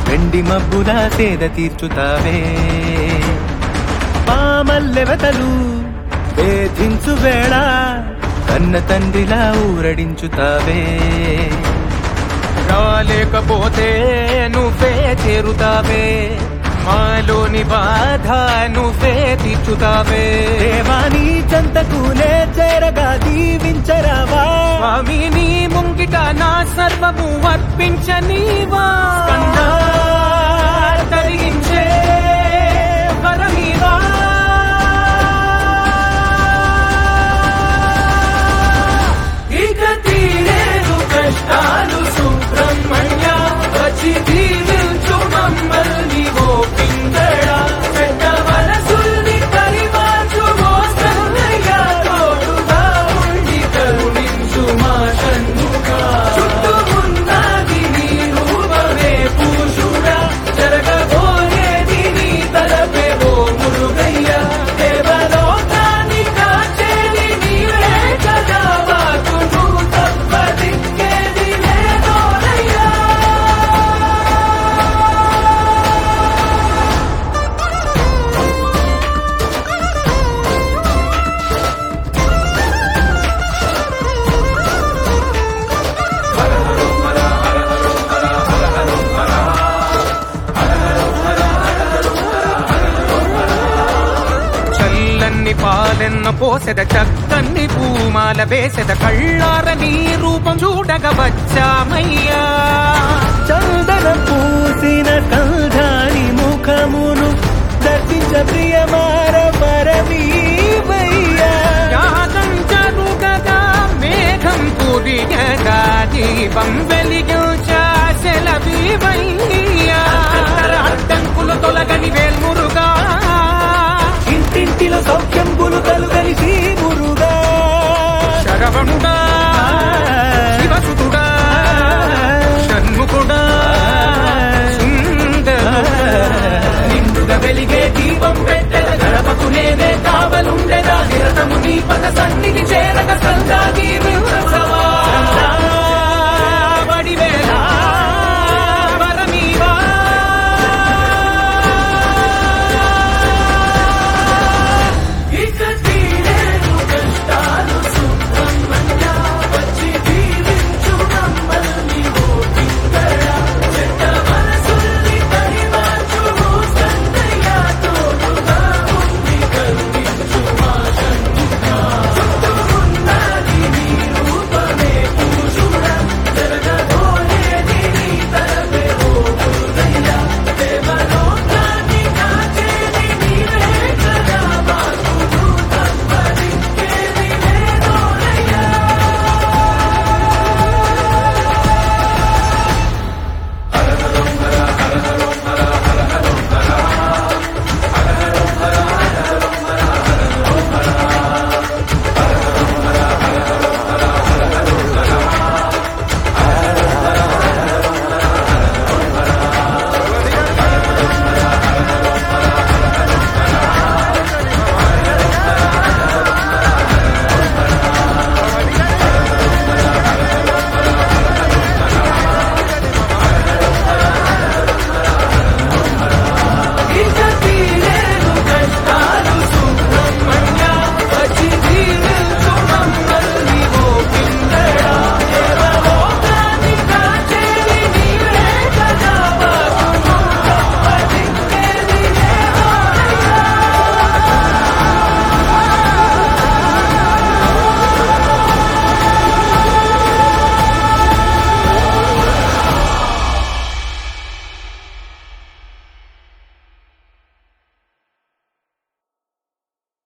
వెండి మబ్బుల సేద తీర్చుతావే పామల్లెవతలు వేధించు వేళ కన్న తండ్రిలా ఊరడించుతావే రాలేకపోతే నువ్వే చేరుతావే మాలోని బాధ నువ్వే తీర్చుతావే దేవాని చంతకునే చేరగా దీవించరావా స్వామి నీ ముంగిట నా సర్వము అర్పించనీవా కన్నా తరిగించే వరమీవా ఇక తీరేను కష్టాలు సుబ్రహ్మణ్య వచ్చి దీవించు మమ్మల్ని ఓ పింగళ చెడ్డ మనసుల్ని పరిమార్చు ఓ సన్నయ్య తోడుగా ఉండి కరుణించు మా షణ్ముఖ చుట్టుమున్నది నీ రూపమే పూషుడా జరగబోయేది నీ తలపే ఓ మురుగయ్య దేవలోకాన్ని కాచేది నీవే కదా మాకు నువ్వు తప్పదిక్కేది లేదోనయ్యా చల్లన్ని పాలెన్న పోసెద చక్కన్ని పూమాల వేసెద కళ్ళార నీ రూపం చూడగ వచ్చామయ్యా చందన పూసిన కల్ధాని ముఖమును దర్శించ ప్రియమార పరమీవయ్యా యాగం జరుగగా మేఘం కురియగా దీపం వెలిగించాశలవీవయ్యా అడ్డంకులు తొలగని వేల్మురుగా ఇంటింటిలో సౌఖ్యంబులు కలుగలిసి మురుగా శరవణుడా శివసుతుడా షణ్ముఖుడా సుందరుడా నిండుగా వెలిగే దీపం పెట్టెద గడపకు నేనే కావలుండెదా నిరతము నీ పద సన్నిధి చేరక సందా దీవి